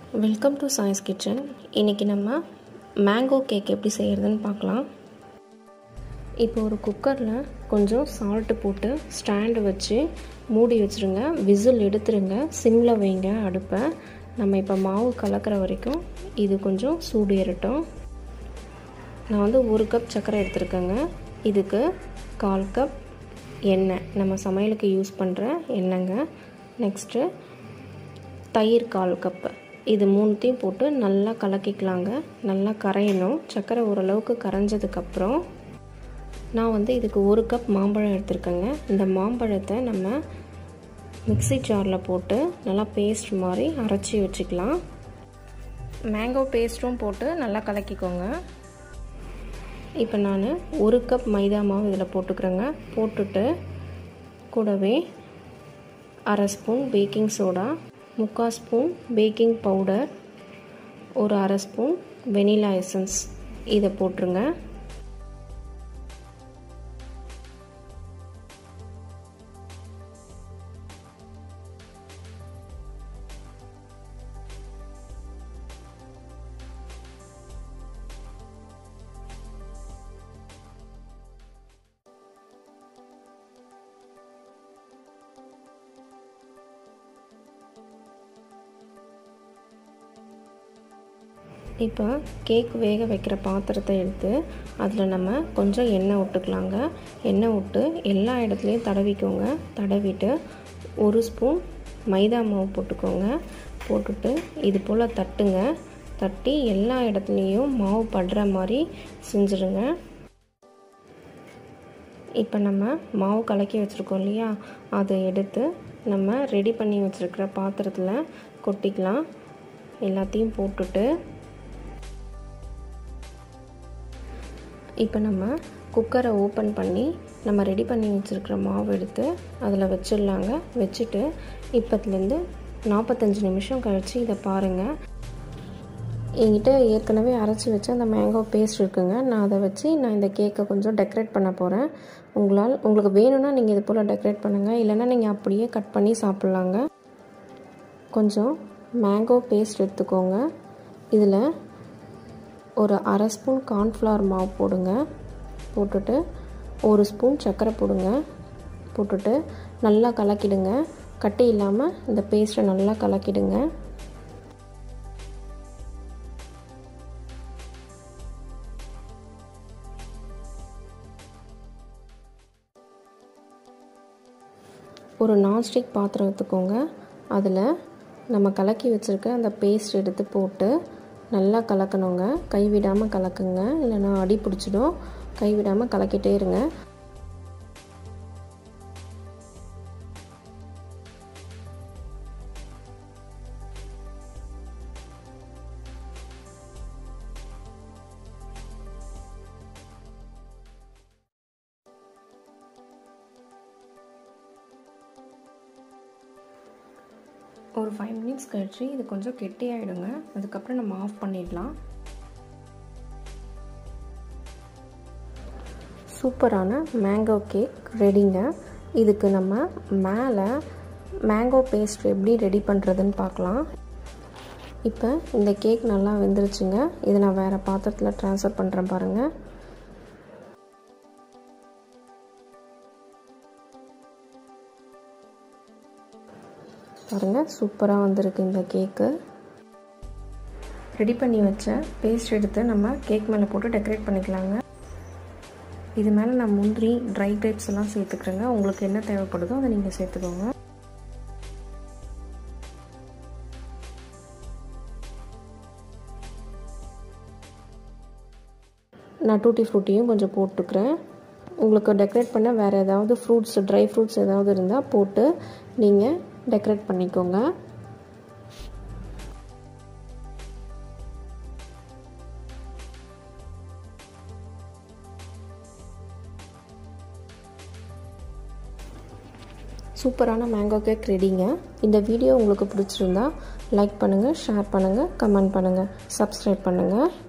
welcome to science kitchen இன்றைக்கி நம்ம mango cake எப்படி செய்கிறதுன்னு பார்க்கலாம் இப்போ ஒரு குக்கரில் கொஞ்சம் சால்ட்டு போட்டு ஸ்டாண்டு வச்சு மூடி வச்சுருங்க விசில் எடுத்துருங்க சிம்மில் வைங்க அடுப்பை நம்ம இப்போ மாவு கலக்கிற வரைக்கும் இது கொஞ்சம் சூடு ஏறட்டும் நான் வந்து ஒரு கப் சர்க்கரை எடுத்துருக்கேங்க இதுக்கு கால் கப் எண்ணெய் நம்ம சமையலுக்கு யூஸ் பண்ணுற எண்ணெய்ங்க நெக்ஸ்ட்டு தயிர் கால் கப்பு இது மூணுத்தையும் போட்டு நல்லா கலக்கிக்கலாங்க நல்லா கரையணும் சர்க்கரை ஓரளவுக்கு கரைஞ்சதுக்கப்புறம் நான் வந்து இதுக்கு ஒரு கப் மாம்பழம் எடுத்திருக்கேங்க இந்த மாம்பழத்தை நம்ம மிக்சி ஜாரில் போட்டு நல்லா பேஸ்ட் மாதிரி அரைச்சி வச்சுக்கலாம் மேங்கோ பேஸ்ட்டும் போட்டு நல்லா கலக்கிக்கோங்க இப்போ நான் ஒரு கப் மைதா மாவு இதில் போட்டுக்கிறேங்க போட்டுட்டு கூடவே அரை ஸ்பூன் பேக்கிங் சோடா முக்கால் ஸ்பூன் பேக்கிங் பவுடர் ஒரு அரை ஸ்பூன் வெனிலா எசன்ஸ் இதை போட்டுருங்க இப்போ கேக் வேக வைக்கிற பாத்திரத்தை எடுத்து அதில் நம்ம கொஞ்சம் எண்ணெய் விட்டுக்கலாங்க எண்ணெய் விட்டு எல்லா இடத்துலையும் தடவிக்கோங்க தடவிட்டு ஒரு ஸ்பூன் மைதா மாவு போட்டுக்கோங்க போட்டுட்டு இது போல் தட்டுங்க தட்டி எல்லா இடத்துலையும் மாவு படுற மாதிரி செஞ்சுருங்க இப்போ நம்ம மாவு கலக்கி வச்சுருக்கோம் இல்லையா அதை எடுத்து நம்ம ரெடி பண்ணி வச்சுருக்கிற பாத்திரத்தில் கொட்டிக்கலாம் எல்லாத்தையும் போட்டுட்டு இப்போ நம்ம குக்கரை ஓப்பன் பண்ணி நம்ம ரெடி பண்ணி வச்சுருக்கிற மாவு எடுத்து அதில் வச்சிடலாங்க வச்சுட்டு இப்போத்துலேருந்து நாற்பத்தஞ்சு நிமிஷம் கழித்து இதை பாருங்கள் என்கிட்ட ஏற்கனவே அரைச்சி வச்ச அந்த மேங்கோ பேஸ்ட் இருக்குங்க நான் அதை வச்சு நான் இந்த கேக்கை கொஞ்சம் டெக்கரேட் பண்ண போகிறேன் உங்களால் உங்களுக்கு வேணும்னா நீங்கள் இது போல் டெக்கரேட் பண்ணுங்கள் இல்லைனா நீங்கள் அப்படியே கட் பண்ணி சாப்பிட்லாங்க கொஞ்சம் மேங்கோ பேஸ்ட் எடுத்துக்கோங்க இதில் ஒரு அரை ஸ்பூன் கார்ன்ஃப்ளவர் மாவு போடுங்க போட்டுட்டு ஒரு ஸ்பூன் சர்க்கரை போடுங்க போட்டுட்டு நல்லா கலக்கிடுங்க கட்டி இல்லாமல் இந்த பேஸ்ட்டை நல்லா கலக்கிடுங்க ஒரு நான்ஸ்டிக் பாத்திரம் எடுத்துக்கோங்க அதில் நம்ம கலக்கி வச்சுருக்க அந்த பேஸ்ட் எடுத்து போட்டு நல்லா கலக்கணுங்க கைவிடாமல் கலக்குங்க இல்லைனா அடி பிடிச்சிடும் கைவிடாமல் கலக்கிட்டே இருங்க ஒரு ஃபைவ் மினிட்ஸ் கழிச்சு இது கொஞ்சம் கெட்டியாகிடுங்க அதுக்கப்புறம் நம்ம ஆஃப் பண்ணிடலாம் சூப்பரான மேங்கோ கேக் ரெடிங்க இதுக்கு நம்ம மேலே மேங்கோ பேஸ்ட் எப்படி ரெடி பண்ணுறதுன்னு பார்க்கலாம் இப்போ இந்த கேக் நல்லா வெந்துருச்சுங்க இதை நான் வேறு பாத்திரத்தில் ட்ரான்ஸ்ஃபர் பண்ணுறேன் பாருங்கள் பாருங்கள் சூப்பராக வந்திருக்கு இந்த கேக்கு ரெடி பண்ணி வச்ச பேஸ்ட் எடுத்து நம்ம கேக் மேலே போட்டு டெக்கரேட் பண்ணிக்கலாங்க இது மேலே நான் முந்திரி ட்ரை கிரேப்ஸ் எல்லாம் சேர்த்துக்கிறேங்க உங்களுக்கு என்ன தேவைப்படுதோ அதை நீங்கள் சேர்த்துக்கோங்க நான் டூட்டி ஃப்ரூட்டியும் கொஞ்சம் போட்டுக்கிறேன் உங்களுக்கு டெக்கரேட் பண்ண வேறு ஏதாவது ஃப்ரூட்ஸ் ட்ரை ஃப்ரூட்ஸ் ஏதாவது இருந்தால் போட்டு நீங்கள் டெக்கரேட் பண்ணிக்கோங்க சூப்பரான மேங்கோ கேக் ரெடிங்க இந்த வீடியோ உங்களுக்கு பிடிச்சிருந்தா லைக் பண்ணுங்கள் ஷேர் பண்ணுங்கள் கமெண்ட் பண்ணுங்கள் சப்ஸ்கிரைப் பண்ணுங்கள்